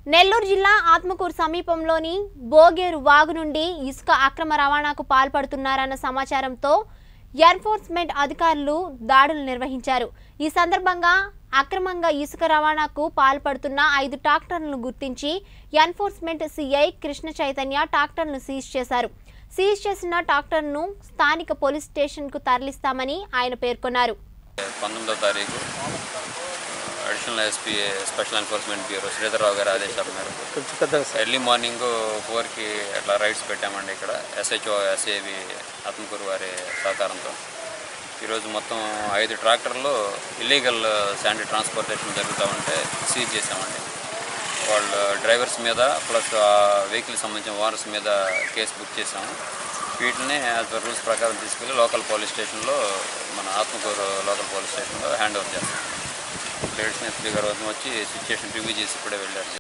నెల్లూరు జిల్లా ఆత్మకూరు సమీపంలోని బోగేరు వాగు నుండి ఇసుక అక్రమ రవాణాకు పాల్పడుతున్నారన్న సమాచారంతో ఎన్ఫోర్స్మెంట్ అధికారులు దాడులు నిర్వహించారు ఈ సందర్భంగా అక్రమంగా ఇసుక రవాణాకు పాల్పడుతున్న ఐదు ట్రాక్టర్లను గుర్తించి ఎన్ఫోర్స్మెంట్ సిఐ కృష్ణ చైతన్య ట్రాక్టర్ను సీజ్ చేశారు సీజ్ చేసిన ట్రాక్టర్ను స్థానిక పోలీస్ స్టేషన్కు తరలిస్తామని ఆయన పేర్కొన్నారు పంతొమ్మిదో తారీఖు additional SP special enforcement bureau Sridhar Rao గారి ఆదేశాల మేరకు కొంచెం పెద్దగా సార్ ఎర్లీ మార్నింగ్ ఫోర్కి అట్లా రైడ్స్ పెట్టామండి ఇక్కడ ఎస్హెచ్ఓ ఎస్ఏవి ఆత్మకూరు వారి సహకారంతో ఈరోజు మొత్తం ఐదు ట్రాక్టర్లు ఇల్లీగల్ శాండీ ట్రాన్స్పోర్టేషన్ జరుగుతూ ఉంటే సీజ్ చేసామండి వాళ్ళ డ్రైవర్స్ మీద ప్లస్ ఆ వెహికల్ సంబంధించిన ఓనర్స్ మీద కేసు బుక్ చేసాము వీటిని యాజ్ పర్ రూల్స్ ప్రకారం తీసుకెళ్ళి లోకల్ పోలీస్ స్టేషన్లో మన ఆత్మకూరు లోకల్ పోలీస్ స్టేషన్లో హ్యాండ్ ఓవర్ చేస్తాం లేడీస్ ఎస్పీ గారు వచ్చి సిచ్యుయేషన్ రివ్యూ చేసి ఇప్పుడే వెళ్ళారు